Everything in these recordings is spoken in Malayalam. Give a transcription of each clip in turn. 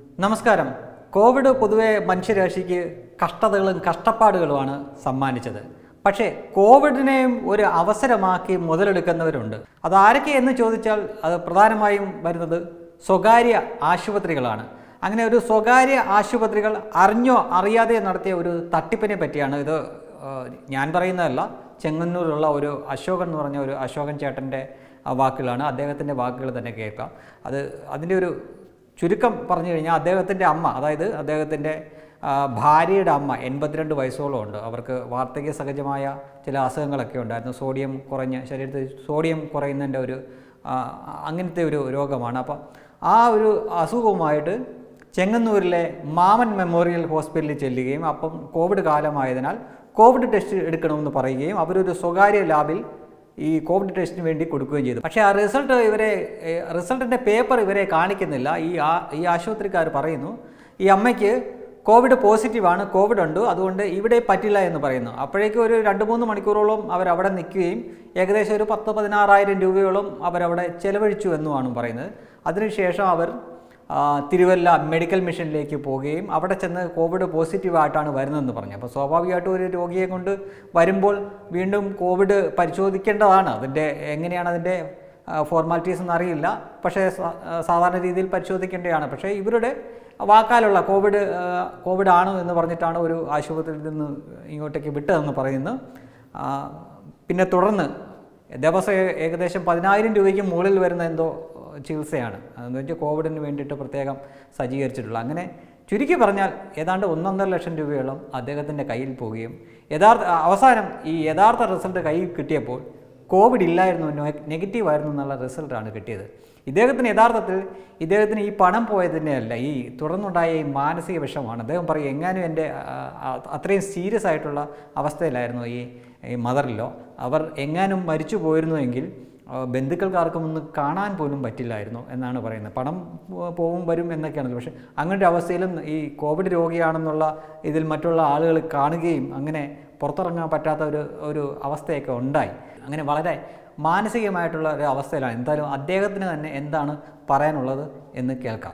നമസ്കാരം കോവിഡ് പൊതുവെ മനുഷ്യരാശിക്ക് കഷ്ടതകളും കഷ്ടപ്പാടുകളുമാണ് സമ്മാനിച്ചത് പക്ഷേ കോവിഡിനെയും ഒരു അവസരമാക്കി മുതലെടുക്കുന്നവരുണ്ട് അത് ആരൊക്കെ എന്ന് ചോദിച്ചാൽ അത് പ്രധാനമായും വരുന്നത് സ്വകാര്യ ആശുപത്രികളാണ് അങ്ങനെ ഒരു സ്വകാര്യ ആശുപത്രികൾ അറിഞ്ഞോ അറിയാതെയോ നടത്തിയ ഒരു തട്ടിപ്പിനെ പറ്റിയാണ് ഇത് ഏഹ്, ഞാൻ പറയുന്നതല്ല ചെങ്ങന്നൂരിലുള്ള ഒരു അശോകൻ എന്ന് പറഞ്ഞ ഒരു അശോകൻ ചേട്ടൻ്റെ ആ വാക്കുകളാണ് അദ്ദേഹത്തിൻ്റെ വാക്കുകൾ തന്നെ കേൾക്കാം അത് അതിൻ്റെ ഒരു ചുരുക്കം പറഞ്ഞു കഴിഞ്ഞാൽ അദ്ദേഹത്തിൻ്റെ അമ്മ അതായത് അദ്ദേഹത്തിൻ്റെ ആ, ഭാര്യയുടെ അമ്മ എൺപത്തിരണ്ട് വയസ്സോളം ഉണ്ട് അവർക്ക് വാർദ്ധക്യ സഹജമായ ചില അസുഖങ്ങളൊക്കെ ഉണ്ടായിരുന്നു സോഡിയം കുറഞ്ഞ ശരീരത്തിൽ സോഡിയം കുറയുന്നതിൻ്റെ ഒരു ആ, അങ്ങനത്തെ ഒരു രോഗമാണ് അപ്പം ആ ഒരു അസുഖവുമായിട്ട് ചെങ്ങന്നൂരിലെ മാമൻ മെമ്മോറിയൽ ഹോസ്പിറ്റലിൽ ചെല്ലുകയും അപ്പം കോവിഡ് കാലമായതിനാൽ കോവിഡ് ടെസ്റ്റ് എടുക്കണമെന്ന് പറയുകയും അവരൊരു സ്വകാര്യ ലാബിൽ ഈ കോവിഡ് ടെസ്റ്റിന് വേണ്ടി കൊടുക്കുകയും ചെയ്തു പക്ഷേ ആ റിസൾട്ട് ഇവരെ റിസൾട്ടിൻ്റെ പേപ്പർ ഇവരെ കാണിക്കുന്നില്ല ഈ ആ ഈ ആശുപത്രിക്കാർ പറയുന്നു ഈ അമ്മയ്ക്ക് കോവിഡ് പോസിറ്റീവാണ് കോവിഡ് ഉണ്ട് അതുകൊണ്ട് ഇവിടെ പറ്റില്ല എന്ന് പറയുന്നു അപ്പോഴേക്കും ഒരു രണ്ട് മൂന്ന് മണിക്കൂറോളം അവരവിടെ നിൽക്കുകയും ഏകദേശം ഒരു പത്ത് പതിനാറായിരം രൂപയോളം അവരവിടെ ചെലവഴിച്ചു എന്നുമാണ് പറയുന്നത് അതിനുശേഷം അവർ ആ, തിരുവല്ല മെഡിക്കൽ മിഷനിലേക്ക് പോവുകയും അവിടെ ചെന്ന് കോവിഡ് പോസിറ്റീവായിട്ടാണ് വരുന്നതെന്ന് പറഞ്ഞു അപ്പോൾ സ്വാഭാവികമായിട്ടും ഒരു രോഗിയെ കൊണ്ട് വരുമ്പോൾ വീണ്ടും കോവിഡ് പരിശോധിക്കേണ്ടതാണ് അതിൻ്റെ എങ്ങനെയാണ് അതിൻ്റെ ഫോർമാലിറ്റീസ് എന്ന് അറിയില്ല പക്ഷേ സ- ആ, സാധാരണ രീതിയിൽ പരിശോധിക്കേണ്ടതാണ് പക്ഷേ ഇവരുടെ വാക്കാലുള്ള കോവിഡ് ആ, കോവിഡ് ആണ് എന്ന് പറഞ്ഞിട്ടാണ് ഒരു ആശുപത്രിയിൽ നിന്ന് ഇങ്ങോട്ടേക്ക് വിട്ടതെന്ന് പറയുന്നു ആ, പിന്നെ തുടർന്ന് ദിവസം ഏ- ഏകദേശം പതിനായിരം രൂപയ്ക്ക് മുകളിൽ വരുന്ന എന്തോ ചികിത്സയാണ് അതെന്ന് വെച്ചാൽ കോവിഡിന് വേണ്ടിയിട്ട് പ്രത്യേകം സജ്ജീകരിച്ചിട്ടുള്ള അങ്ങനെ ചുരുക്കി പറഞ്ഞാൽ ഏതാണ്ട് ഒന്നൊന്നര ലക്ഷം രൂപയോളം അദ്ദേഹത്തിൻ്റെ കയ്യിൽ പോവുകയും യഥാർത്ഥ അവസാനം ഈ യഥാർത്ഥ റിസൾട്ട് കയ്യിൽ കിട്ടിയപ്പോൾ കോവിഡ് ഇല്ലായിരുന്നു നെ- നെഗറ്റീവ് ആയിരുന്നു എന്നുള്ള റിസൾട്ടാണ് കിട്ടിയത് ഇദ്ദേഹത്തിന് യഥാർത്ഥത്തിൽ ഇദ്ദേഹത്തിന് ഈ പണം പോയതിൻ്റെ അല്ല ഈ തുടർന്നുണ്ടായ ഈ മാനസിക വിഷമാണ് അദ്ദേഹം പറയും എങ്ങാനും എൻ്റെ ആ, ആ, അത്രയും സീരിയസ് ആയിട്ടുള്ള അവസ്ഥയിലായിരുന്നു ഈ ഈ മദറിലോ അവർ എങ്ങാനും മരിച്ചു പോയിരുന്നുവെങ്കിൽ ആ, ബന്ധുക്കൾക്കാർക്കും ഒന്ന് കാണാൻ പോലും പറ്റില്ലായിരുന്നു എന്നാണ് പറയുന്നത് പണം പോ- പോവും വരും എന്നൊക്കെയാണ് പക്ഷേ അങ്ങനത്തെ അവസ്ഥയിലും ഈ കോവിഡ് രോഗിയാണെന്നുള്ള ഇതിൽ മറ്റുള്ള ആളുകൾ കാണുകയും അങ്ങനെ പുറത്തിറങ്ങാൻ പറ്റാത്ത ഒരു ഒരു അവസ്ഥയൊക്കെ ഉണ്ടായി അങ്ങനെ വളരെ മാനസികമായിട്ടുള്ള ഒരു അവസ്ഥയിലാണ് എന്തായാലും അദ്ദേഹത്തിന് തന്നെ എന്താണ് പറയാനുള്ളത് എന്ന് കേൾക്കാം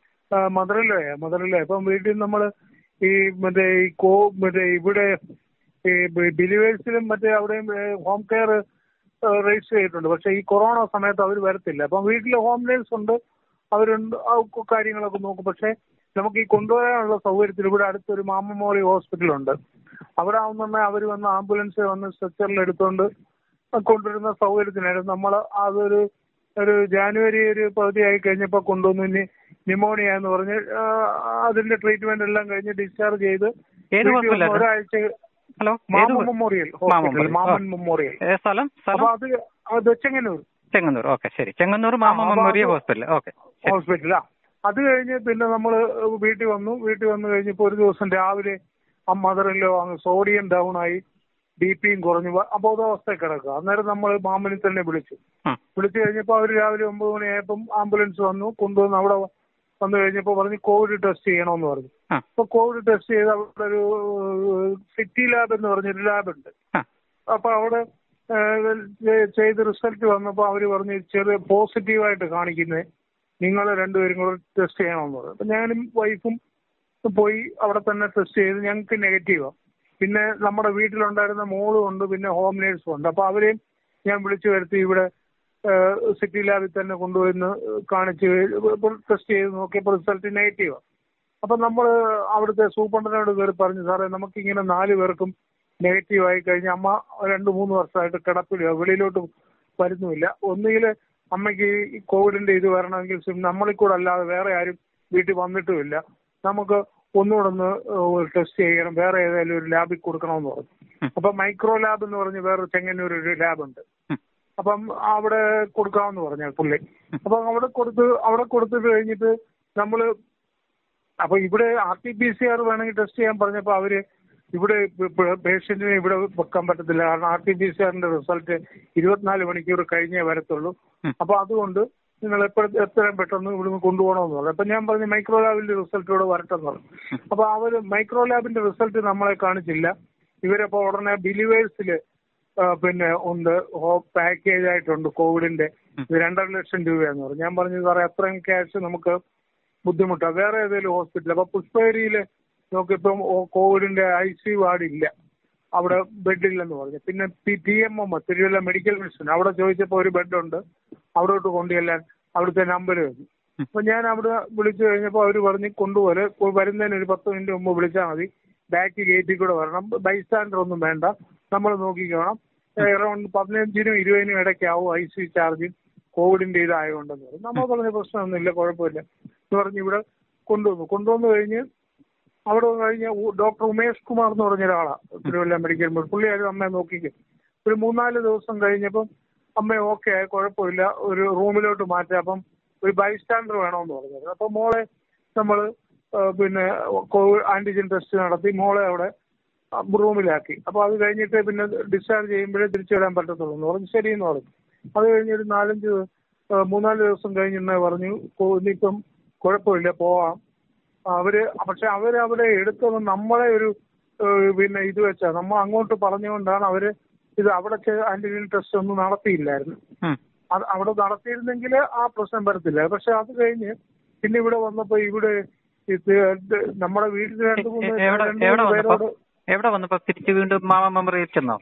മദറിലെ മദറിലെ ഇപ്പം വീട്ടിൽ നമ്മൾ ഈ മറ്റേ ഈ കോ മറ്റേ ഇവിടെ ഈ ബിലിവേഴ്സിലും മറ്റേ അവിടെയും ഹോം കെയർ രജിസ്റ്റർ ചെയ്തിട്ടുണ്ട് പക്ഷെ ഈ കൊറോണ സമയത്ത് അവർ വരത്തില്ല അപ്പം വീട്ടിൽ ഹോം നേഴ്സ് ഉണ്ട് അവരുണ്ട് ആ ഒക്കെ കാര്യങ്ങളൊക്കെ നോക്കും പക്ഷെ നമുക്ക് ഈ കൊണ്ടുവരാനുള്ള സൗകര്യത്തിൽ ഇവിടെ അടുത്തൊരു മാമമോറി ഹോസ്പിറ്റലുണ്ട് അവിടെ ആവുന്ന അവർ വന്ന് ആംബുലൻസ് വന്ന് സ്ട്രെച്ചറിൽ എടുത്തുകൊണ്ട് കൊണ്ടുവരുന്ന സൗകര്യത്തിനായിരുന്നു നമ്മൾ അതൊരു ഒരു ജാനുവരി ഒരു പകുതിയായി കഴിഞ്ഞപ്പോൾ കൊണ്ടുവന്നു ഇനി ന്യൂമോണിയ എന്ന് പറഞ്ഞ് ആ, അതിന്റെ ട്രീറ്റ്മെന്റ് എല്ലാം കഴിഞ്ഞ് ഡിസ്ചാർജ് ചെയ്ത് ഏത് വീട്ടിൽ hospital വന്ന് ആണ്? ഒരാഴ്ച ഹലോ ഏത് മാമൻ ഹോ- മെമ്മോറിയൽ മാമൻ ഹോസ്പിറ്റൽ മെമ്മോറിയൽ. മാമൻ ആ. മെമ്മോറിയൽ ഏ, സ്ഥലം അപ്പൊ സ്ഥലം അത് അത് ചെങ്ങന്നൂർ ചെങ്ങന്നൂർ ഓക്കെ ശരി ചെങ്ങന്നൂർ മാമ ആ, അപ്പൊ മെമ്മോറിയൽ അത് ഹോസ്പിറ്റൽ ഓക്കെ ഹോസ്പിറ്റലാ അത് കഴിഞ്ഞ് പിന്നെ നമ്മൾ വീട്ടിൽ വന്നു വീട്ടിൽ വന്നു കഴിഞ്ഞപ്പോൾ ഒരു ദിവസം രാവിലെ ആ മദറിലോ അങ്ങ് സോഡിയം ഡൗൺ ആയി ബി പിയും കുറഞ്ഞു വ- അബോധാവസ്ഥ കിടക്കുക അന്നേരം നമ്മൾ മാമനെ തന്നെ വിളിച്ചു വിളിച്ചു കഴിഞ്ഞപ്പോൾ അവർ രാവിലെ ഒമ്പത് മണിയായപ്പം ആംബുലൻസ് വന്നു കൊണ്ടുവന്ന് അവിടെ വ- വന്നു കഴിഞ്ഞപ്പോൾ പറഞ്ഞു കോവിഡ് ടെസ്റ്റ് ചെയ്യണമെന്ന് പറഞ്ഞു ആ. അപ്പൊ കോവിഡ് ടെസ്റ്റ് ചെയ്ത് അവിടെ ഒരു സിറ്റി ലാബ് എന്ന് പറഞ്ഞൊരു ലാബ് ഉണ്ട് ആ. അപ്പൊ അവിടെ ഏഹ്, ചെ- ചെയ്ത് റിസൾട്ട് വന്നപ്പോൾ അവർ പറഞ്ഞു ചെറിയ പോസിറ്റീവായിട്ട് കാണിക്കുന്നത് നിങ്ങൾ രണ്ടുപേരും കൂടെ ടെസ്റ്റ് ചെയ്യണമെന്ന് പറഞ്ഞു അപ്പൊ ഞാനും വൈഫും പോയി അവിടെ തന്നെ ടെസ്റ്റ് ചെയ്ത് ഞങ്ങൾക്ക് നെഗറ്റീവാണ് പിന്നെ നമ്മുടെ വീട്ടിലുണ്ടായിരുന്ന മോളും ഉണ്ട് പിന്നെ ഹോം നേഴ്സും ഉണ്ട് അപ്പൊ അവരെയും ഞാൻ വിളിച്ചു വരുത്തി ഇവിടെ സിറ്റി ലാബിൽ തന്നെ കൊണ്ടുവന്ന് കാണിച്ച് ടെസ്റ്റ് ചെയ്ത് നോക്കിയപ്പോൾ റിസൾട്ട് നെഗറ്റീവാണ് അപ്പൊ നമ്മൾ അവിടുത്തെ സൂപ്രണ്ടനോട് കയറി പറഞ്ഞു സാറേ നമുക്കിങ്ങനെ നാല് പേർക്കും നെഗറ്റീവ് ആയി കഴിഞ്ഞ അമ്മ രണ്ട് മൂന്ന് വർഷമായിട്ട് കിടപ്പില്ല വെളിയിലോട്ട് വരുന്നുമില്ല ഒന്നുകിൽ അമ്മയ്ക്ക് ഈ കോവിഡിന്റെ ഇത് വരണമെങ്കിൽ സിം- നമ്മളിൽ കൂടെ അല്ലാതെ വേറെ ആരും വീട്ടിൽ വന്നിട്ടുമില്ല നമുക്ക് ഒന്നുകൂടെ ഒന്ന് ടെസ്റ്റ് ചെയ്യണം വേറെ ഏതെങ്കിലും ഒരു ലാബിൽ കൊടുക്കണമെന്ന് പറഞ്ഞു അപ്പൊ മൈക്രോ ലാബ് എന്ന് പറഞ്ഞ് വേറെ ചെങ്ങന്നൂർ ഒരു ലാബുണ്ട് അപ്പം അവിടെ കൊടുക്കാമെന്ന് പറഞ്ഞു പുള്ളി അപ്പൊ അവിടെ കൊടുത്ത് അവിടെ കൊടുത്തിട്ട് കഴിഞ്ഞിട്ട് നമ്മള് അപ്പൊ ഇവിടെ R T P C R വേണമെങ്കിൽ ടെസ്റ്റ് ചെയ്യാൻ പറഞ്ഞപ്പോ അവര് ഇവിടെ പേഷ്യന്റിനെ ഇവിടെ വെക്കാൻ പറ്റത്തില്ല കാരണം ആർ ടി പി സി ആറിന്റെ റിസൾട്ട് ഇരുപത്തിനാല് മണിക്കൂർ കഴിഞ്ഞേ വരത്തുള്ളൂ അപ്പൊ അതുകൊണ്ട് നിങ്ങൾ എപ്പോഴും എത്രയും പെട്ടെന്ന് ഇവിടുന്ന് കൊണ്ടുപോകണമെന്ന് പറഞ്ഞു അപ്പൊ ഞാൻ പറഞ്ഞു മൈക്രോ ലാബിന്റെ റിസൾട്ട് ഇവിടെ വരട്ടെന്ന് പറഞ്ഞു അപ്പൊ അവര് മൈക്രോ ലാബിന്റെ റിസൾട്ട് നമ്മളെ കാണിച്ചില്ല ഇവരപ്പോ ഉടനെ ബിലിവേഴ്സില് പിന്നെ ഉണ്ട് പാക്കേജ് ആയിട്ടുണ്ട് കോവിഡിന്റെ ഇത് രണ്ടര ലക്ഷം രൂപയാന്ന് പറഞ്ഞു ഞാൻ പറഞ്ഞു സാറേ അത്രയും ക്യാഷ് നമുക്ക് ബുദ്ധിമുട്ടാണ് വേറെ ഏതെങ്കിലും ഹോസ്പിറ്റൽ അപ്പൊ പുഷ്പഗിരിയില് നോക്കിയപ്പം ഓ- കോവിഡിന്റെ ഐ സി വാർഡ് ഇല്ല അവിടെ ബെഡില്ലെന്ന് പറഞ്ഞു പിന്നെ T M M Thiruvalla medical mission അവിടെ ചോദിച്ചപ്പോൾ ഒരു ബെഡുണ്ട് അവിടോട്ട് കൊണ്ടുചെല്ലാൻ അവിടുത്തെ നമ്പർ തന്നു അപ്പൊ ഞാൻ അവിടെ വിളിച്ചു കഴിഞ്ഞപ്പോൾ അവർ പറഞ്ഞ് കൊണ്ടുപോലെ വരുന്നതിന് ഒരു പത്ത് മിനിറ്റ് മുമ്പ് വിളിച്ചാൽ മതി ബാക്ക് ഗേറ്റിൽ കൂടെ വരണം ബൈസ്റ്റാൻഡർ ഒന്നും വേണ്ട നമ്മൾ നോക്കിക്കോണം അറൗണ്ട് പതിനഞ്ചിനും ഇരുപതിനും ഇടയ്ക്കാവും ഐ സി ചാർജ് കോവിഡിന്റെ ഇതായതുകൊണ്ടെന്ന് പറഞ്ഞു നമ്മൾ പറഞ്ഞ പ്രശ്നമൊന്നുമില്ല കുഴപ്പമില്ല എന്ന് പറഞ്ഞ് ഇവിടെ കൊണ്ടുവന്നു കൊണ്ടുവന്നു കഴിഞ്ഞ് അവിടെ വന്ന് കഴിഞ്ഞ് ഉ- ഡോക്ടർ ഉമേഷ് കുമാർ എന്ന് പറഞ്ഞ ഒരാളാണ് തിരുവല്ല മെഡിക്കൽ ബോർഡ് പുള്ളിയാരും അമ്മയെ നോക്കിക്കും ഒരു മൂന്നാല് ദിവസം കഴിഞ്ഞപ്പം അമ്മ ഓക്കെ ആയി കുഴപ്പമില്ല ഒരു റൂമിലോട്ട് മാറ്റാം അപ്പം ഒരു ബൈസ്റ്റാൻഡർ വേണമെന്ന് പറഞ്ഞത് അപ്പൊ മോളെ നമ്മൾ പിന്നെ കോവിഡ് ആന്റിജൻ ടെസ്റ്റ് നടത്തി മോളെ അവിടെ ആ, റൂമിലാക്കി അപ്പൊ അത് കഴിഞ്ഞിട്ട് പിന്നെ ഡിസ്ചാർജ് ചെയ്യുമ്പോഴേ തിരിച്ചു വരാൻ പറ്റത്തുള്ളൂ എന്ന് പറഞ്ഞു ശരിയെന്ന് പറഞ്ഞു അത് കഴിഞ്ഞ് ഒരു നാലഞ്ച് ദിവ- ആ, മൂന്നാല് ദിവസം കഴിഞ്ഞ് എന്നെ പറഞ്ഞു "കോ- ഇനിയിപ്പം കുഴപ്പമില്ല പോവാം അവര് പക്ഷെ അവര് അവിടെ എടുത്തത് നമ്മളെ ഒരു ഏഹ്, പിന്നെ ഇത് വെച്ചാ നമ്മൾ അങ്ങോട്ട് പറഞ്ഞുകൊണ്ടാണ് അവര് ഇത് അവിടെ ആന്റിജൻ ടെസ്റ്റ് ഒന്നും നടത്തിയില്ലായിരുന്നു ഉം. അത് അവിടെ നടത്തിയിരുന്നെങ്കിൽ ആ പ്രശ്നം വരത്തില്ല പക്ഷെ അത് കഴിഞ്ഞ് പിന്നെ ഇവിടെ വന്നപ്പോ ഇവിടെ ഇത് ഇത് നമ്മുടെ വീട്ടിൽ രണ്ട് മൂന്ന് എ- എവിടെ രണ്ട് എവിടെ മൂന്ന് വന്നപ്പോ പേരോട് എവിടെ വന്നപ്പോ തിരിച്ചു വീണ്ടും മാമ മെമ്മറിയിൽ ചെന്നോ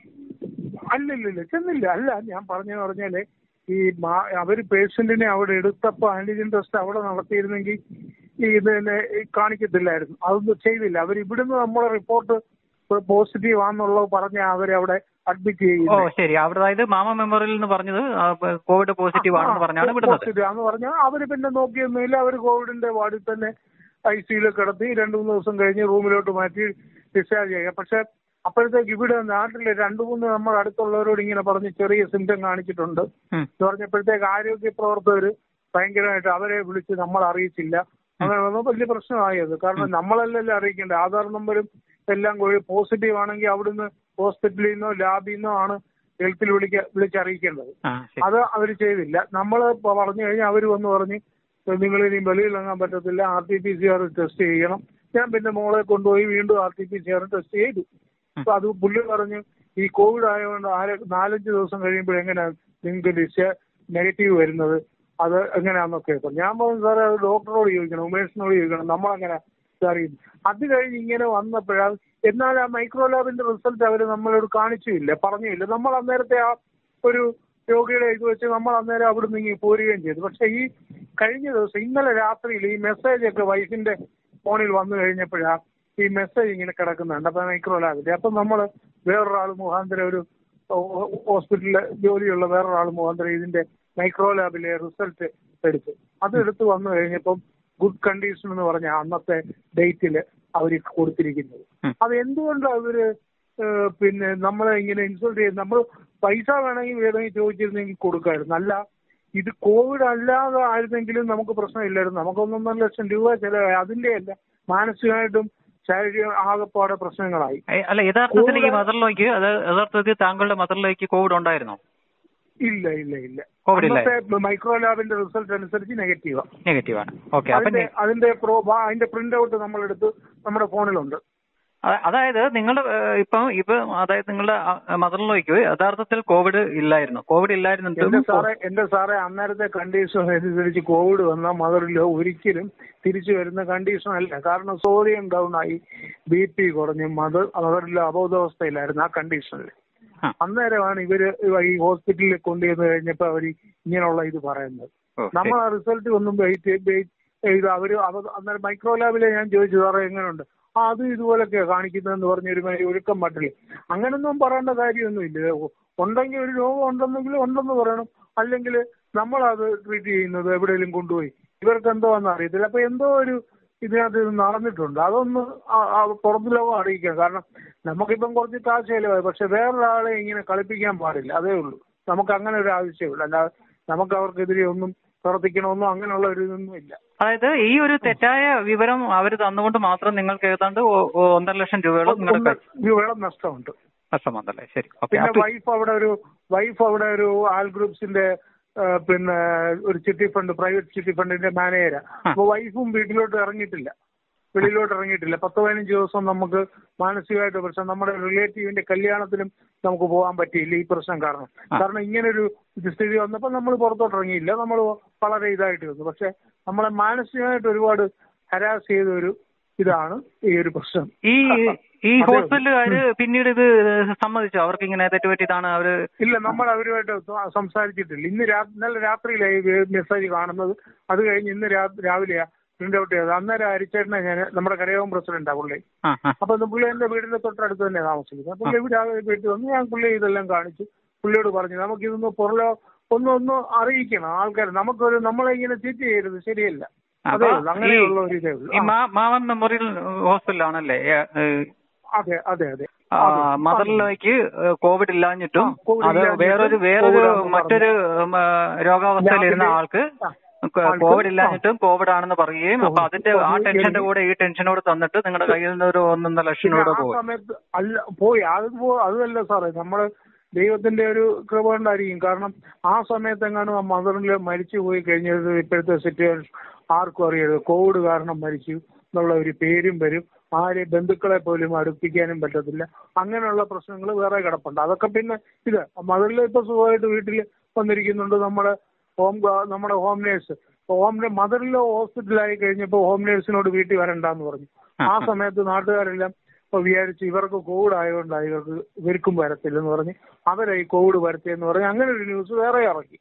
അല്ലല്ല ചെന്നില്ല അല്ല ഞാൻ പറഞ്ഞു പറഞ്ഞാല് ഈ മാ- അവര് പേഷ്യന്റിനെ അവിടെ എടുത്തപ്പോ ആന്റിജൻ ടെസ്റ്റ് അവിടെ നടത്തിയിരുന്നെങ്കിൽ ഈ ഇത് തന്നെ ഈ കാണിക്കത്തില്ലായിരുന്നു അതൊന്നും ചെയ്തില്ല അവർ ഇവിടുന്ന് നമ്മളെ റിപ്പോർട്ട് പോസിറ്റീവ് ആണെന്നുള്ളത് പറഞ്ഞ അവരെ അവിടെ അഡ്മിറ്റ് ഓ ചെയ്യുന്നത് ശരി അവിടെ അതായത് മാമ മെമ്മറിയൽ എന്ന് പറഞ്ഞത് ആ, പ- കോവിഡ് പോസിറ്റീവ് ആണെന്ന് പറഞ്ഞാണ് വിടുന്നത് പോസിറ്റീവ് ആണെന്ന് പറഞ്ഞാൽ അവര് പിന്നെ നോക്കിയൊന്നുമില്ല അവർ കോവിഡിന്റെ വാർഡിൽ തന്നെ ഐ സിയിൽ കിടത്തി രണ്ടു മൂന്ന് ദിവസം കഴിഞ്ഞ് റൂമിലോട്ട് മാറ്റി ഡിസ്ചാർജ് ചെയ്യുക പക്ഷെ അപ്പോഴത്തേക്ക് ഇവിടെ നാട്ടിലെ രണ്ടു മൂന്ന് നമ്മൾ അടുത്തുള്ളവരോട് ഇങ്ങനെ പറഞ്ഞ് ചെറിയ സിംറ്റം കാണിച്ചിട്ടുണ്ട് ഉം. എന്ന് പറഞ്ഞപ്പോഴത്തേക്ക് ആരോഗ്യ പ്രവർത്തകർ ഭയങ്കരമായിട്ട് അവരെ വിളിച്ച് നമ്മൾ അറിയിച്ചില്ല അങ്ങനെ വന്നപ്പോൾ വലിയ പ്രശ്നമായത് കാരണം നമ്മളല്ലല്ലോ അറിയിക്കേണ്ടത് ആധാർ നമ്പരും എല്ലാം പോസിറ്റീവ് ആണെങ്കിൽ അവിടുന്ന് ഹോസ്പിറ്റലിൽ നിന്നോ ലാബിൽ നിന്നോ ആണ് ഹെൽത്തിൽ വിളിക്ക വിളിച്ചറിയിക്കേണ്ടത് ആ ശരി അത് അവർ ചെയ്തില്ല നമ്മൾ പറഞ്ഞു കഴിഞ്ഞാൽ അവർ വന്ന് പറഞ്ഞ് നിങ്ങൾ ഇനി വെളിയിലിറങ്ങാൻ പറ്റത്തില്ല R T P C R test ചെയ്യണം ഞാൻ പിന്നെ മോളെ കൊണ്ടുപോയി വീണ്ടും R T P C R test ചെയ്തു അപ്പൊ അത് പുള്ളി പറഞ്ഞു ഈ കോവിഡ് ആയതുകൊണ്ട് ആരെ നാലഞ്ച് ദിവസം കഴിയുമ്പോൾ എങ്ങനെയാണ് നിങ്ങൾക്ക് ഡിസ് നെഗറ്റീവ് വരുന്നത് അത് എങ്ങനെയാണെന്നൊക്കെ ഇപ്പൊ ഞാൻ പറഞ്ഞു സാറേ അത് ഡോക്ടറോട് ചോദിക്കണം ഉമേഷിനോട് ചോദിക്കണം നമ്മളങ്ങനെ അറിയുന്നു അത് കഴിഞ്ഞ് ഇങ്ങനെ വന്നപ്പോഴാണ് എന്നാൽ ആ മൈക്രോ ലാബിന്റെ റിസൾട്ട് അവർ നമ്മളോട് കാണിച്ചില്ല പറഞ്ഞില്ല നമ്മൾ അന്നേരത്തെ ആ ഒരു രോഗിയുടെ ഇത് വെച്ച് നമ്മൾ അന്നേരം അവിടുന്ന് ഇങ്ങനെ പോരുകയും ചെയ്തു പക്ഷെ ഈ കഴിഞ്ഞ ദിവസം ഇന്നലെ രാത്രിയിൽ ഈ മെസ്സേജ് ഒക്കെ വൈഫിന്റെ ഫോണിൽ വന്നു കഴിഞ്ഞപ്പോഴാ ഈ മെസ്സേജ് ഇങ്ങനെ കിടക്കുന്നുണ്ട് അപ്പൊ മൈക്രോ ലാബിന്റെ അപ്പൊ നമ്മൾ വേറൊരാൾ മുഖാന്തരം ഒരു ഹോ- ഹോസ്പിറ്റലിലെ ജോലിയുള്ള വേറൊരാൾ മുഖാന്തരം ഇതിന്റെ മൈക്രോ ലാബിലെ റിസൾട്ട് എടുത്തു അത് എടുത്ത് വന്നു കഴിഞ്ഞപ്പം ഗുഡ് കണ്ടീഷൻ എന്ന് പറഞ്ഞ അന്നത്തെ ഡേറ്റിൽ അവർ കൊടുത്തിരിക്കുന്നത് ഉം. അത് എന്തുകൊണ്ട് അവര് ഏഹ്, പിന്നെ നമ്മളെ ഇങ്ങനെ ഇൻസൾട്ട് ചെയ്ത് നമ്മൾ പൈസ വേണമെങ്കിൽ വേണമെങ്കിൽ ചോദിച്ചിരുന്നെങ്കിൽ കൊടുക്കായിരുന്നു അല്ല ഇത് കോവിഡ് അല്ലാതെ ആയിരുന്നെങ്കിലും നമുക്ക് പ്രശ്നമില്ലായിരുന്നു നമുക്ക് ഒന്നൊന്നര ലക്ഷം രൂപ ചെലവായി അതിന്റെ അല്ല മാനസികമായിട്ടും ശാരീരിക ആകെപ്പാടെ പ്രശ്നങ്ങളായി ഏ, അല്ല യഥാർത്ഥത്തിൽ ഈ കോവിഡ് മദറിലേക്ക് അത് യഥാർത്ഥത്തിൽ താങ്കളുടെ മദറിലേക്ക് കോവിഡ് ഉണ്ടായിരുന്നോ ഇല്ല ഇല്ല ഇല്ല കോവിഡ് ഇല്ല അന്നത്തെ മൈക്രോ ലാബിന്റെ റിസൾട്ട് അനുസരിച്ച് നെഗറ്റീവാ നെഗറ്റീവ് ആണ് ഓക്കെ അപ്പൊ അതിന്റെ നി- അതിന്റെ പ്രോ അതിന്റെ പ്രിന്റ് ഔട്ട് നമ്മളെടുത്ത് നമ്മുടെ ഫോണിലുണ്ട് അ- അതായത് നിങ്ങളുടെ ഇപ്പം ഇപ്പൊ അതായത് നിങ്ങളുടെ മദറിലേക്ക് യഥാർത്ഥത്തിൽ കോവിഡ് ഇല്ലായിരുന്നു കോവിഡ് എന്റെ ഇല്ലായിരുന്നിട്ടും സാറേ എന്റെ സാറേ അന്നേരത്തെ കണ്ടീഷൻ അനുസരിച്ച് കോവിഡ് വന്ന മദറിലോ ഒരിക്കലും തിരിച്ചു വരുന്ന കണ്ടീഷൻ അല്ല കാരണം സോഡിയം ഡൗൺ ആയി ബി പി കുറഞ്ഞ് മദർ മദറിലോ അബോധാവസ്ഥയിലായിരുന്നു ആ കണ്ടീഷനിൽ ആ. അന്നേരമാണ് ഇവര് ഈ ഹോസ്പിറ്റലിൽ കൊണ്ടുവന്ന് കഴിഞ്ഞപ്പോ അവർ ഇങ്ങനെയുള്ള ഇത് പറയുന്നത് ഓ, ശരി. നമ്മൾ ആ റിസൾട്ട് ഒന്നും വെയിറ്റ് ചെയ്ത് അവര് അവ- അന്നേരം മൈക്രോ ലാബിലെ ഞാൻ ചോദിച്ചു സാറേ എങ്ങനെയുണ്ട് ആ അത് ഇതുപോലൊക്കെയാ കാണിക്കുന്നതെന്ന് പറഞ്ഞ ഒരു മാതിരി ഒഴുക്കം മട്ടില് അങ്ങനൊന്നും പറയേണ്ട കാര്യമൊന്നുമില്ല ഉ- ഉണ്ടെങ്കിൽ ഒരു രോഗം ഉണ്ടെന്നെങ്കിൽ ഉണ്ടെന്ന് പറയണം അല്ലെങ്കിൽ നമ്മളത് ട്രീറ്റ് ചെയ്യുന്നത് എവിടെയെങ്കിലും കൊണ്ടുപോയി ഇവർക്ക് എന്തോ എന്ന് അറിയത്തില്ല അപ്പൊ എന്തോ ഒരു ഇതിനകത്ത് ഇത് നടന്നിട്ടുണ്ട് അതൊന്ന് ആ- ആ പുറത്ത് ലോകം അറിയിക്കാം കാരണം നമുക്കിപ്പം കുറച്ച് കാശ് ചെലവായി പക്ഷെ വേറൊരാളെ ഇങ്ങനെ കളിപ്പിക്കാൻ പാടില്ല അതേ ഉള്ളൂ നമുക്ക് അങ്ങനെ ഒരു ആവശ്യമില്ല അല്ലാതെ നമുക്ക് അവർക്കെതിരെ ഒന്നും പ്രവർത്തിക്കണമെന്നോ അങ്ങനെയുള്ള ഒരു ഇതൊന്നും ഇല്ല അതായത് ഈ ഒരു തെറ്റായ വിവരം അവർ തന്നുകൊണ്ട് മാത്രം നിങ്ങൾക്ക് ഏതാണ്ട് ഒ- ഒ- ഒന്നര ലക്ഷം രൂപയോളം നിങ്ങളുടെ കൈ- രൂപയുടെ നഷ്ടമുണ്ട് നഷ്ടം വന്നല്ലേ ശരി ഓക്കെ പിന്നെ അപ്പൊ വൈഫ് അവിടെ ഒരു വൈഫ് അവിടെ ഒരു ആൽ ഗ്രൂപ്പ്സിന്റെ ആ, പിന്നെ ഒരു ചിട്ടി ഫണ്ട് പ്രൈവറ്റ് ചിട്ടി ഫണ്ടിന്റെ മാനേജരാ ആ. അപ്പൊ വൈഫും വീട്ടിലോട്ട് ഇറങ്ങിയിട്ടില്ല വെളിയിലോട്ട് ഇറങ്ങിയിട്ടില്ല പത്ത് പതിനഞ്ച് ദിവസം നമുക്ക് മാനസികമായിട്ട് പ്രശ്നം നമ്മുടെ റിലേറ്റീവിന്റെ കല്യാണത്തിനും നമുക്ക് പോകാൻ പറ്റിയില്ല ഈ പ്രശ്നം കാരണം കാരണം ഇങ്ങനൊരു ഇത് സ്ഥിതി വന്നപ്പോൾ നമ്മൾ പുറത്തോട്ട് ഇറങ്ങിയില്ല നമ്മൾ വളരെ ഇതായിട്ട് വന്നു പക്ഷെ നമ്മളെ മാനസികമായിട്ട് ഒരുപാട് ഹരാസ് ചെയ്ത ഒരു ഇതാണ് ഈ ഒരു പ്രശ്നം ഈ ഈ അതെ. ഹോസ്പിറ്റലുകാര് പിന്നീട് ഇത് സമ്മതിച്ചു അവർക്ക് ഇങ്ങനെ തെറ്റുപറ്റിയതാണ് അവര് ഇല്ല നമ്മൾ അവരുമായിട്ട് സ- സംസാരിച്ചിട്ടില്ല ഇന്ന് രാ- ഇന്നലെ രാത്രിയിലായി മെസ്സേജ് കാണുന്നത് അത് കഴിഞ്ഞ് ഇന്ന് രാ- രാവിലെയാ പ്രിന്റ് ഔട്ട് ചെയ്തത് അന്നേരം അരിച്ചേട്ടനെ ഞാൻ നമ്മുടെ കരയോഗം പ്രസിഡന്റാ പുള്ളി ആ ആ അപ്പൊ ഇത് പുള്ളി എന്റെ വീടിന്റെ തൊട്ടടുത്ത് തന്നെ താമസിക്കുന്നത് പുള്ളി ഇവിടെ വീട്ടിൽ വന്ന് ഞാൻ പുള്ളി ഇതെല്ലാം കാണിച്ചു പുള്ളിയോട് പറഞ്ഞു നമുക്ക് ഇതൊന്ന് പുറലോ ഒന്ന് ഒന്ന് അറിയിക്കണം ആൾക്കാർ നമുക്കൊരു നമ്മളെ ഇങ്ങനെ ചീറ്റ് ചെയ്യരുത് ശരിയല്ല അതേ അപ്പൊ ഉള്ളൂ ഈ അങ്ങനെയുള്ള ഒരു ഇതേ ഉള്ളൂ ഈ ആ, മാ- മാവൻ മെമ്മോറിയൽ ഹോസ്പിറ്റലാണല്ലേ അതെ അതെ അതെ മദറിലേക്ക് കോവിഡ് ഇല്ലാഞ്ഞിട്ടും ആ, കോവിഡ് അത് ഇല്ലാഞ്ഞിട്ടും വേറൊരു വേറൊരു കോവിഡാണെന്ന് മറ്റൊരു ഉം, ആ, രോഗാവസ്ഥയിലിരുന്ന ലാബില് ആൾക്ക് ആ, ക- ആൾക്ക് കോവിഡ് ഇല്ലാഞ്ഞിട്ടും കോവിഡ് ആണെന്ന് പറയുകയും അപ്പൊ കോവിഡ് അതിന്റെ ആ കോവിഡ് ടെൻഷന്റെ എനിക്ക് കൂടെ ഈ ടെൻഷനോട് തന്നിട്ട് നിങ്ങളുടെ കയ്യിൽ നിന്ന് ഒരു ഒന്നൊന്നര ലക്ഷം പിന്നെ രൂപ ആ പോയി സമയത്ത് അല്ല പോയി അത് പോ- അതല്ല സാറേ നമ്മള് ദൈവത്തിന്റെ ഒരു കൃപ കൊണ്ടായിരിക്കും കാരണം ആ സമയത്ത് എങ്ങാനും ആ മദറിൽ മരിച്ചു പോയി കഴിഞ്ഞത് ഇപ്പോഴത്തെ സിറ്റുവേഷൻ ആർക്കും അറിയരുത് കോവിഡ് കാരണം മരിച്ചു എന്നുള്ള ഒരു പേരും വരും ആരെ ബന്ധുക്കളെ പോലും അടുപ്പിക്കാനും പറ്റത്തില്ല അങ്ങനെയുള്ള പ്രശ്നങ്ങൾ വേറെ കിടപ്പുണ്ട് അതൊക്കെ പിന്നെ ഇത് മദറിൽ ഇപ്പൊ സുഖമായിട്ട് വീട്ടിൽ വന്നിരിക്കുന്നുണ്ട് നമ്മുടെ ഹോം ഗാ- നമ്മുടെ ഹോം നേഴ്സ് ഹോം മദറിലോ ഹോസ്പിറ്റലായി കഴിഞ്ഞപ്പോൾ ഹോം നേഴ്സിനോട് വീട്ടിൽ വരണ്ടെന്ന് പറഞ്ഞു ആ സമയത്ത് നാട്ടുകാരെല്ലാം ഇപ്പൊ വിചാരിച്ചു ഇവർക്ക് കോവിഡ് ആയതുകൊണ്ടാണ് ഇവർക്ക് ഇവർക്കും വരത്തില്ലെന്ന് പറഞ്ഞ് അവരെ ഈ കോവിഡ് വരുത്തിയെന്ന് പറഞ്ഞ് അങ്ങനെ ഒരു ന്യൂസ് വേറെ ഇറക്കി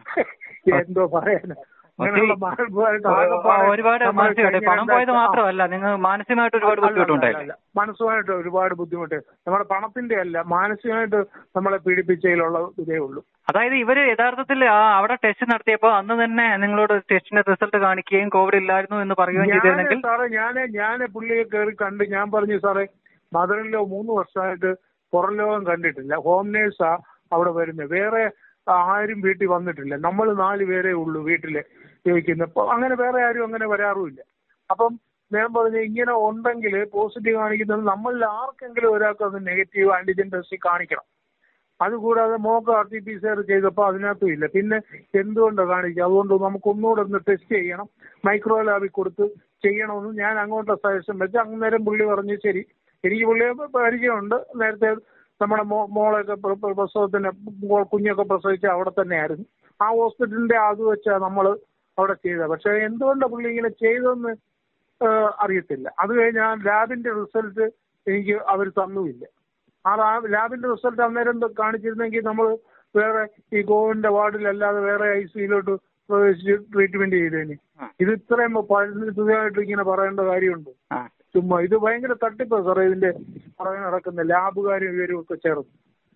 എന്തോ പറയാന് അങ്ങനെയുള്ള മാനസികമായിട്ട് ആകെപ്പാടെ ഒരുപാട് നമ്മൾ മാനസികമായിട്ട് കഴിഞ്ഞ പണം പോയത് രണ്ടാഴ്ച- മാത്രമല്ല നിങ്ങൾ മാനസികമായിട്ട് ഒരുപാട് അല്ല, ബുദ്ധിമുട്ടുണ്ടായില്ലേ അല്ല, അല്ല. മനസ്സുമായിട്ട് ഒരുപാട് ബുദ്ധിമുട്ട് നമ്മുടെ പണത്തിന്റെ അല്ല മാനസികമായിട്ട് നമ്മളെ പീഡിപ്പിച്ചതിലുള്ള ഇതേ ഉള്ളൂ അതായത് ഇവര് യഥാർത്ഥത്തിൽ ആ അവിടെ ടെസ്റ്റ് നടത്തിയപ്പോ അന്ന് തന്നെ നിങ്ങളോട് ടെസ്റ്റിന്റെ റിസൾട്ട് കാണിക്കുകയും കോവിഡ് ഇല്ലായിരുന്നു എന്ന് പറയുകയും ഞാന് ചെയ്തിരുന്നെങ്കിൽ സാറേ ഞാന് ഞാന് പുള്ളിയെ കയറി കണ്ട് ഞാൻ പറഞ്ഞു സാറേ മദറിലോ മൂന്ന് വർഷമായിട്ട് പുറം ലോകം കണ്ടിട്ടില്ല ഹോം നേഴ്സാ അവിടെ വരുന്നത് വേറെ ആരും വീട്ടിൽ വന്നിട്ടില്ല നമ്മൾ നാല് പേരേ ഉള്ളൂ വീട്ടില് ചോദിക്കുന്നത് അപ്പൊ അങ്ങനെ വേറെ ആരും അങ്ങനെ വരാറുമില്ല അപ്പം ഞാൻ പറഞ്ഞു ഇങ്ങനെ ഉണ്ടെങ്കിൽ പോസിറ്റീവ് കാണിക്കുന്നത് നമ്മളിൽ ആർക്കെങ്കിലും ഒരാൾക്ക് അത് നെഗറ്റീവ് ആന്റിജൻ ടെസ്റ്റ് കാണിക്കണം അതുകൂടാതെ mock R T P C R ചെയ്തപ്പോൾ അതിനകത്തും ഇല്ല പിന്നെ എന്തുകൊണ്ടാണ് കാണിക്കുക അതുകൊണ്ട് നമുക്ക് ഒന്നുകൂടെ ഒന്ന് ടെസ്റ്റ് ചെയ്യണം മൈക്രോ ലാബിൽ കൊടുത്ത് ചെയ്യണമെന്ന് ഞാൻ അങ്ങോട്ട് സജഷൻ വെച്ച് അന്നേരം പുള്ളി പറഞ്ഞു ശരി എനിക്ക് പുള്ളിയെ പരിചയമുണ്ട് നേരത്തെ നമ്മുടെ മോ മോളൊക്കെ പ്ര- പ്ര- പ്രസവത്തിന് മോൾ കുഞ്ഞൊക്കെ പ്രസവിച്ച അവിടെ തന്നെയായിരുന്നു ആ ഹോസ്പിറ്റലിന്റെ അത് വെച്ചാണ് നമ്മൾ അവിടെ ചെയ്തത് പക്ഷെ എന്തുകൊണ്ടാണ് പുള്ളി ഇങ്ങനെ ചെയ്തതെന്ന് ഏഹ് അറിയത്തില്ല അത് കഴിഞ്ഞ് ആ ലാബിന്റെ റിസൾട്ട് എനിക്ക് അവർ തന്നുമില്ല ആ ലാബ് ലാബിന്റെ റിസൾട്ട് അന്നേരം എന്ത് കാണിച്ചിരുന്നെങ്കിൽ നമ്മൾ വേറെ ഈ കോവിഡിന്റെ വാർഡിലല്ലാതെ വേറെ ഐ സിയിലോട്ട് പ്രവേശിച്ച് ട്രീറ്റ്മെന്റ് ചെയ്തേന് ഇത് ഇത്രയും പരിണിതമായിട്ട് ഇങ്ങനെ പറയേണ്ട കാര്യമുണ്ട് ആ. ചുമ്മാ ഇത് ഭയങ്കര തട്ടിപ്പാ സാറേ ഇതിന്റെ പറയാൻ നടക്കുന്ന ലാബുകാരും ഇവരും ഒക്കെ ചേർന്ന്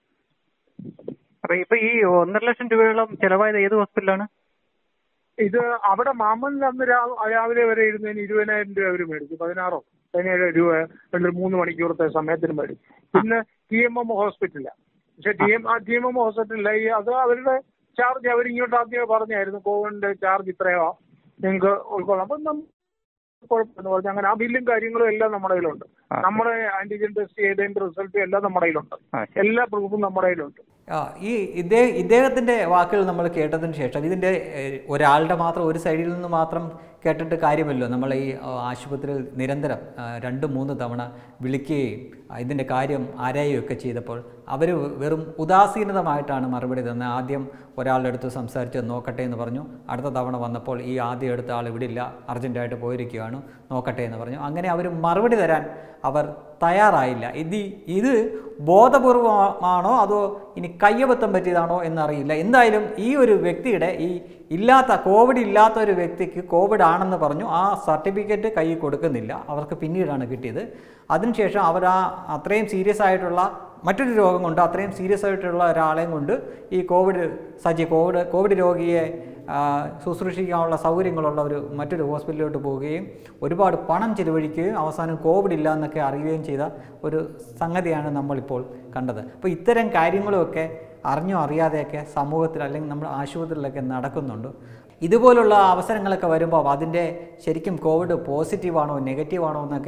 അപ്പൊ ഇപ്പൊ ഈ ഒന്നര ലക്ഷം രൂപയോളം ചെലവായത് ഏത് ഹോസ്പിറ്റലാണ് ഇത് അവിടെ മാമനിൽ അന്ന് രാ- രാവിലെ വരെ ഇരുന്നതിന് ഇരുപതിനായിരം രൂപ അവർ മേടിച്ചു പതിനാറോ പതിനേഴോ രൂപ രണ്ട് മൂന്ന് മണിക്കൂറത്തെ സമയത്തിന് മേടിച്ചു പിന്നെ ടി എം എം ഹോസ്പിറ്റലാണ് പക്ഷെ T M T M M ഹോസ്പിറ്റലില്ല ഈ അത് അവരുടെ ചാർജ് അവർ ഇങ്ങോട്ട് ആദ്യമേ പറഞ്ഞായിരുന്നു കോവിഡിന്റെ ചാർജ് ഇത്രയോ നിങ്ങൾക്ക് ഉൾക്കൊള്ളാം അപ്പം നം- കുഴപ്പമെന്ന് പറഞ്ഞു അങ്ങനെ ആ ബില്ലും കാര്യങ്ങളും എല്ലാം നമ്മുടെ കയ്യിലുണ്ട് ആ. നമ്മുടെ ആന്റിജൻ ടെസ്റ്റ് ചെയ്തതിന്റെ റിസൾട്ടും എല്ലാം നമ്മുടെ കയ്യിലുണ്ട് ആ, ശരി. എല്ലാ പ്രൂഫും നമ്മുടെ കയ്യിലുണ്ട് ആ, ഈ ഇദ്ദേഹ ഇദ്ദേഹത്തിൻ്റെ വാക്കുകൾ നമ്മൾ കേട്ടതിന് ശേഷം ഇതിൻ്റെ ഏഹ്, ഒരാളുടെ മാത്രം ഒരു സൈഡിൽ നിന്ന് മാത്രം കേട്ടിട്ട് കാര്യമല്ലോ നമ്മൾ ഈ ആ, ആശുപത്രിയിൽ നിരന്തരം ആ, രണ്ട് മൂന്ന് തവണ വിളിക്കുകയും ആ, ഇതിൻ്റെ കാര്യം ആരായുകയൊക്കെ ചെയ്തപ്പോൾ അവർ വെറും ഉദാസീനതമായിട്ടാണ് മറുപടി തന്നത് ആദ്യം ഒരാളുടെ അടുത്ത് സംസാരിച്ച് നോക്കട്ടെ എന്ന് പറഞ്ഞു അടുത്ത തവണ വന്നപ്പോൾ ഈ ആദ്യം എടുത്ത ആൾ ഇവിടെ ഇല്ല അർജൻറ്റായിട്ട് പോയിരിക്കുകയാണ് നോക്കട്ടെ എന്ന് പറഞ്ഞു അങ്ങനെ അവർ മറുപടി തരാൻ അവർ തയ്യാറായില്ല ഇത് ഇത് ബോധപൂർവമാണോ അതോ ഇനി കയ്യബദ്ധം പറ്റിയതാണോ എന്നറിയില്ല എന്തായാലും ഈ ഒരു വ്യക്തിയുടെ ഈ ഇല്ലാത്ത കോവിഡ് ഇല്ലാത്ത ഒരു വ്യക്തിക്ക് കോവിഡ് ആണെന്ന് പറഞ്ഞു ആ സർട്ടിഫിക്കറ്റ് കയ്യിൽ കൊടുക്കുന്നില്ല അവർക്ക് പിന്നീടാണ് കിട്ടിയത് അതിനുശേഷം അവർ ആ അത്രയും സീരിയസ് ആയിട്ടുള്ള മറ്റൊരു രോഗം കൊണ്ട് അത്രയും സീരിയസ് ആയിട്ടുള്ള ഒരാളെയും കൊണ്ട് ഈ കോവിഡ് സജ്ജി കോവിഡ് കോവിഡ് രോഗിയെ ആ, ശുശ്രൂഷിക്കാനുള്ള സൗകര്യങ്ങളുള്ള ഒരു മറ്റൊരു ഹോസ്പിറ്റലിലോട്ട് പോവുകയും ഒരുപാട് പണം ചിലവഴിക്കുകയും അവസാനം കോവിഡ് ഇല്ല എന്നൊക്കെ അറിയുകയും ചെയ്ത ഒരു സംഗതിയാണ് നമ്മളിപ്പോൾ കണ്ടത് അപ്പോൾ ഇത്തരം കാര്യങ്ങളുമൊക്കെ അറിഞ്ഞോ അറിയാതെയൊക്കെ സമൂഹത്തിൽ അല്ലെങ്കിൽ നമ്മുടെ ആശുപത്രിയിലൊക്കെ നടക്കുന്നുണ്ട് ഇതുപോലുള്ള അവസരങ്ങളൊക്കെ വരുമ്പോൾ അതിൻ്റെ ശരിക്കും കോവിഡ് പോസിറ്റീവാണോ നെഗറ്റീവാണോ എന്നൊക്കെ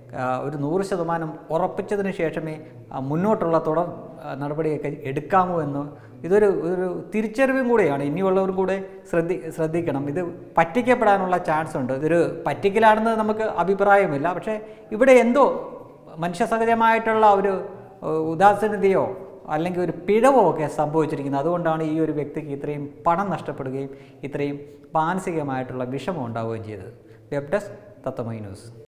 ആ, ഒരു നൂറ് ശതമാനം ഉറപ്പിച്ചതിന് ശേഷമേ ആ, മുന്നോട്ടുള്ള തുടർ ആ, നടപടിയൊക്കെ എടുക്കാമോ എന്ന് ഇതൊരു ഒരു തിരിച്ചറിവും കൂടെയാണ് ഇനിയുള്ളവരും കൂടെ ശ്രദ്ധി ശ്രദ്ധിക്കണം ഇത് പറ്റിക്കപ്പെടാനുള്ള ചാൻസ് ഉണ്ട് ഇതൊരു പറ്റിക്കലാണെന്ന് നമുക്ക് അഭിപ്രായമില്ല പക്ഷേ ഇവിടെ എന്തോ മനുഷ്യസഹജമായിട്ടുള്ള ഒരു ഏഹ്, ഉദാസീനതയോ അല്ലെങ്കിൽ ഒരു പിഴവോ ഒക്കെ സംഭവിച്ചിരിക്കുന്നത് അതുകൊണ്ടാണ് ഈ ഒരു വ്യക്തിക്ക് ഇത്രയും പണം നഷ്ടപ്പെടുകയും ഇത്രയും മാനസികമായിട്ടുള്ള വിഷമം ഉണ്ടാവുകയും ചെയ്തത് വെബ് ഡെസ്ക് തത്തമൈ ന്യൂസ്